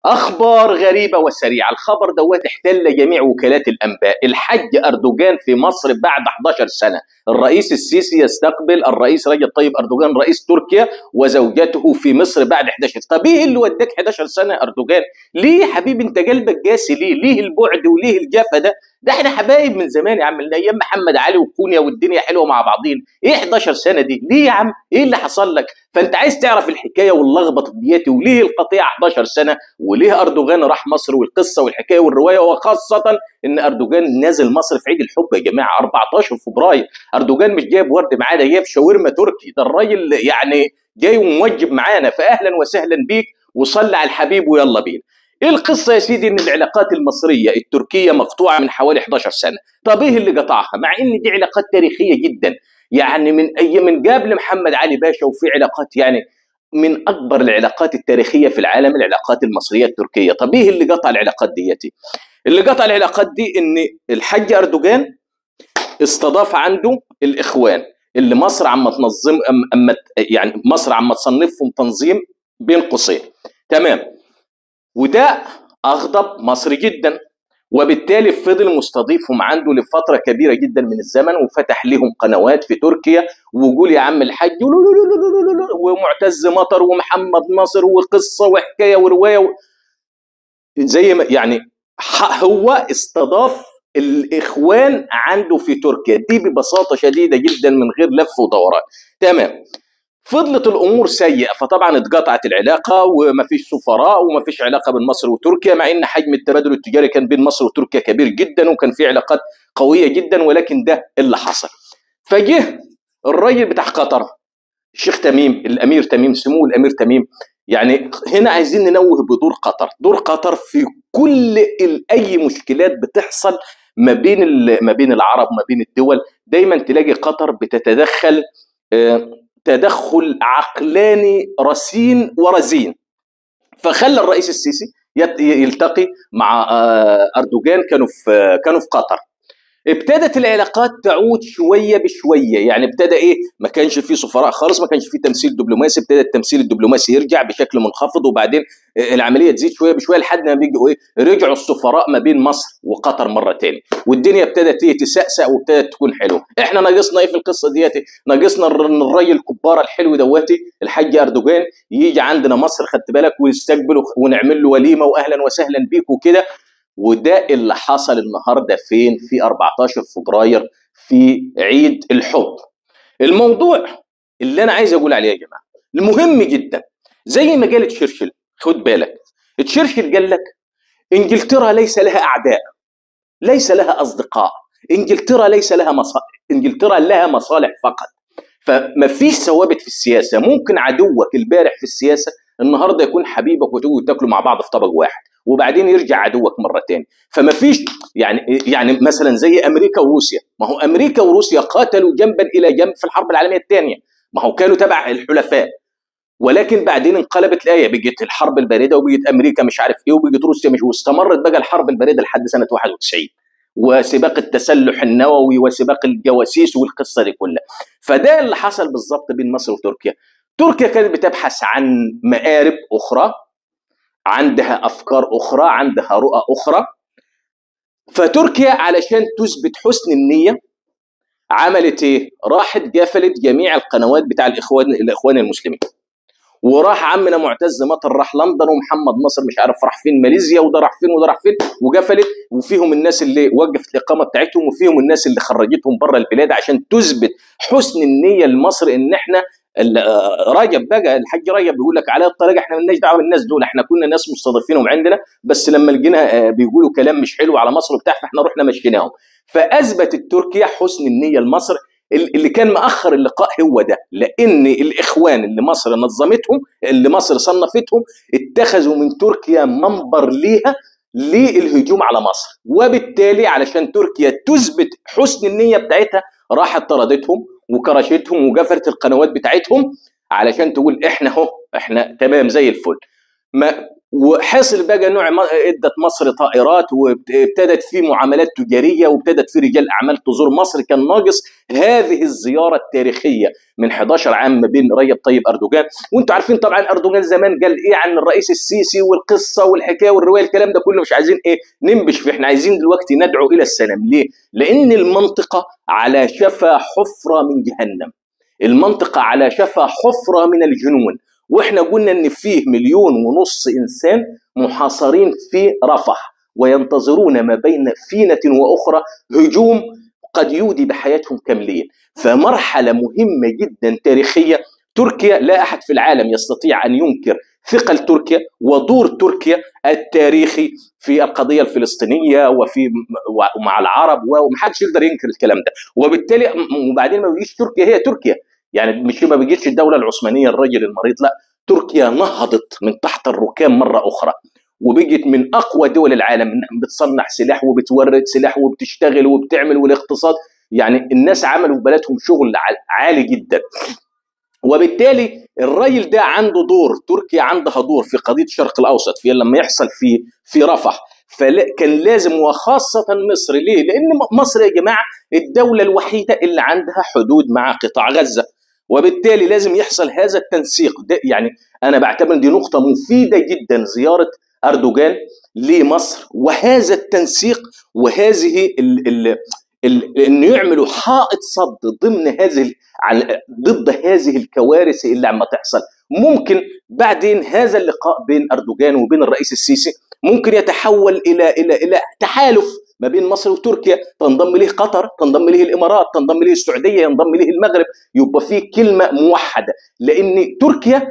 اخبار غريبه وسريعه الخبر دوت احتل جميع وكالات الانباء الحج اردوغان في مصر بعد 11 سنه الرئيس السيسي يستقبل الرئيس رجب طيب اردوغان رئيس تركيا وزوجته في مصر بعد 11 طب ايه اللي وداك 11 سنه اردوغان ليه يا حبيبي انت قلبك جاسي ليه ليه البعد وليه الجفا ده ده احنا حبايب من زمان يا عم من ايام محمد علي وكونيا والدنيا حلوه مع بعضين ايه 11 سنه دي ليه يا عم ايه اللي حصل لك فانت عايز تعرف الحكايه واللخبطه دياتي وليه القطيعه 11 سنه وليه اردوغان راح مصر والقصه والحكايه والروايه وخاصه ان اردوغان نازل مصر في عيد الحب يا جماعه 14 فبراير اردوغان مش جايب ورد معاه ده جايب شاورما تركي ده الراجل يعني جاي وموجب معانا فاهلا وسهلا بيك وصلي على الحبيب ويلا بينا ايه القصه يا سيدي ان العلاقات المصريه التركيه مقطوعه من حوالي 11 سنه طب ايه اللي قطعها مع ان دي علاقات تاريخيه جدا يعني من اي من قبل محمد علي باشا وفي علاقات يعني من اكبر العلاقات التاريخيه في العالم العلاقات المصريه التركيه طب ايه اللي قطع العلاقات ديتي اللي قطع العلاقات دي ان الحاج اردوغان استضاف عنده الاخوان اللي مصر عم تنظم أم يعني مصر عم تصنفهم تنظيم بين قوسين تمام وده اغضب مصر جدا وبالتالي فضل مستضيفهم عنده لفترة كبيرة جدا من الزمن وفتح لهم قنوات في تركيا وقول يا عم الحاج ومعتز مطر ومحمد ناصر وقصة وحكاية ورواية و... زي ما يعني هو استضاف الاخوان عنده في تركيا دي ببساطه شديده جدا من غير لف ودوران تمام فضلت الامور سيئه فطبعا اتقطعت العلاقه ومفيش سفراء ومفيش علاقه بين مصر وتركيا مع ان حجم التبادل التجاري كان بين مصر وتركيا كبير جدا وكان في علاقات قويه جدا ولكن ده اللي حصل فجه الراجل بتاع قطر الشيخ تميم الامير تميم سمو الامير تميم يعني هنا عايزين ننوه بدور قطر دور قطر في كل اي مشكلات بتحصل ما بين ما بين العرب ما بين الدول دايما تلاقي قطر بتتدخل تدخل عقلاني رصين ورزين فخلى الرئيس السيسي يلتقي مع اردوغان كانوا في كانوا في قطر ابتدت العلاقات تعود شويه بشويه يعني ابتدى ايه ما كانش في سفراء خالص ما كانش في تمثيل دبلوماسي ابتدى التمثيل الدبلوماسي يرجع بشكل منخفض وبعدين العمليه تزيد شويه بشويه لحد ما بيجوا ايه رجعوا السفراء ما بين مصر وقطر مره تاني والدنيا ابتدت ايه تسقسق وابتدت تكون حلوه احنا ناقصنا ايه في القصه ديت ناقصنا ان الراجل الكبار الحلو دواتي الحاج اردوغان يجي عندنا مصر خدت بالك ويستقبله ونعمل له وليمه واهلا وسهلا بيك وكده وده اللي حصل النهارده فين في 14 فبراير في عيد الحب الموضوع اللي انا عايز اقول عليه يا جماعه المهم جدا زي ما قال تشرشل خد بالك تشرشل قال لك انجلترا ليس لها اعداء ليس لها اصدقاء انجلترا ليس لها مصالح انجلترا لها مصالح فقط فما فيش ثوابت في السياسه ممكن عدوك البارح في السياسه النهارده يكون حبيبك وتقعدوا تاكلوا مع بعض في طبق واحد وبعدين يرجع عدوك مره تاني فما فيش يعني يعني مثلا زي امريكا وروسيا ما هو امريكا وروسيا قاتلوا جنبا الى جنب في الحرب العالميه الثانيه ما هو كانوا تبع الحلفاء ولكن بعدين انقلبت الايه بقت الحرب البارده وبقت امريكا مش عارف ايه وبقت روسيا مش واستمرت بقى الحرب البارده لحد سنه 91 وسباق التسلح النووي وسباق الجواسيس والقصه دي كلها فده اللي حصل بالظبط بين مصر وتركيا تركيا كانت بتبحث عن مآرب اخرى عندها افكار اخرى عندها رؤى اخرى فتركيا علشان تثبت حسن النيه عملت ايه؟ راحت قفلت جميع القنوات بتاع الاخوان الاخوان المسلمين وراح عمنا معتز مطر راح لندن ومحمد نصر مش عارف راح فين ماليزيا وده راح فين وده راح فين وقفلت وفيهم الناس اللي وقفت الاقامه بتاعتهم وفيهم الناس اللي خرجتهم بره البلاد عشان تثبت حسن النيه لمصر ان احنا رجب بقى الحاج رجب بيقول لك على الطريق احنا مالناش دعوه بالناس دول احنا كنا ناس مستضيفينهم عندنا بس لما لقينا بيقولوا كلام مش حلو على مصر وبتاع فاحنا رحنا مشيناهم فاثبتت تركيا حسن النيه لمصر اللي كان مأخر اللقاء هو ده لأن الإخوان اللي مصر نظمتهم اللي مصر صنفتهم اتخذوا من تركيا منبر ليها للهجوم على مصر وبالتالي علشان تركيا تثبت حسن النية بتاعتها راحت طردتهم وكرشتهم وقفلت القنوات بتاعتهم علشان تقول احنا اهو احنا تمام زي الفل ما وحصل بقى نوع ادت مصر طائرات وابتدت في معاملات تجاريه وابتدت في رجال اعمال تزور مصر كان ناقص هذه الزياره التاريخيه من 11 عام ما بين رجب طيب اردوغان وانتم عارفين طبعا اردوغان زمان قال ايه عن الرئيس السيسي والقصه والحكايه والروايه الكلام ده كله مش عايزين ايه ننبش فيه احنا عايزين دلوقتي ندعو الى السلام ليه؟ لان المنطقه على شفا حفره من جهنم المنطقه على شفا حفره من الجنون واحنا قلنا ان فيه مليون ونص انسان محاصرين في رفح وينتظرون ما بين فينة واخرى هجوم قد يودي بحياتهم كاملين فمرحلة مهمة جدا تاريخية تركيا لا احد في العالم يستطيع ان ينكر ثقل تركيا ودور تركيا التاريخي في القضيه الفلسطينيه وفي ومع العرب ومحدش يقدر ينكر الكلام ده وبالتالي وبعدين ما بيجيش تركيا هي تركيا يعني مش ما بيجيش الدوله العثمانيه الرجل المريض لا تركيا نهضت من تحت الركام مره اخرى وبقت من اقوى دول العالم بتصنع سلاح وبتورد سلاح وبتشتغل وبتعمل والاقتصاد يعني الناس عملوا في بلدهم شغل عالي جدا وبالتالي الراجل ده عنده دور تركيا عندها دور في قضيه الشرق الاوسط في لما يحصل في في رفح فكان لازم وخاصة مصر ليه؟ لأن مصر يا جماعة الدولة الوحيدة اللي عندها حدود مع قطاع غزة وبالتالي لازم يحصل هذا التنسيق ده يعني انا بعتبر دي نقطه مفيده جدا زياره اردوغان لمصر وهذا التنسيق وهذه ال ال ال انه يعملوا حائط صد ضمن هذه ضد هذه الكوارث اللي عم تحصل ممكن بعدين هذا اللقاء بين اردوغان وبين الرئيس السيسي ممكن يتحول الى الى الى تحالف ما بين مصر وتركيا تنضم له قطر تنضم له الامارات تنضم له السعوديه ينضم له المغرب يبقى في كلمه موحده لان تركيا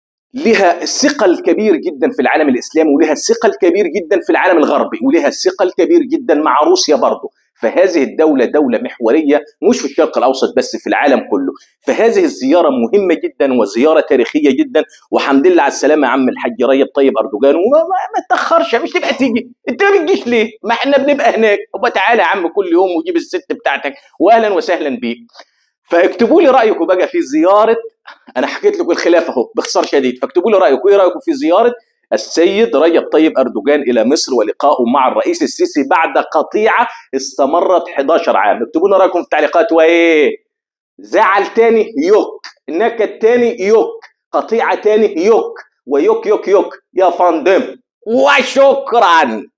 لها ثقل كبير جدا في العالم الاسلامي ولها ثقل كبير جدا في العالم الغربي ولها ثقل كبير جدا مع روسيا برضه فهذه الدولة دولة محورية مش في الشرق الأوسط بس في العالم كله فهذه الزيارة مهمة جدا وزيارة تاريخية جدا وحمد لله على السلامة يا عم الحاج ريب طيب أردوغان وما ما تأخرش مش تبقى تيجي أنت ما بتجيش ليه؟ ما احنا بنبقى هناك وبقى تعالى يا عم كل يوم وجيب الست بتاعتك وأهلا وسهلا بيك فاكتبوا لي رايكم بقى في زياره انا حكيت لكم الخلاف اهو باختصار شديد فاكتبوا لي رايكم ايه رايكم في زياره السيد رجب طيب اردوغان الى مصر ولقائه مع الرئيس السيسي بعد قطيعه استمرت 11 عام اكتبوا لنا رايكم في التعليقات وايه زعل تاني يوك نكد تاني يوك قطيعه تاني يوك ويوك يوك يوك يا فندم وشكرا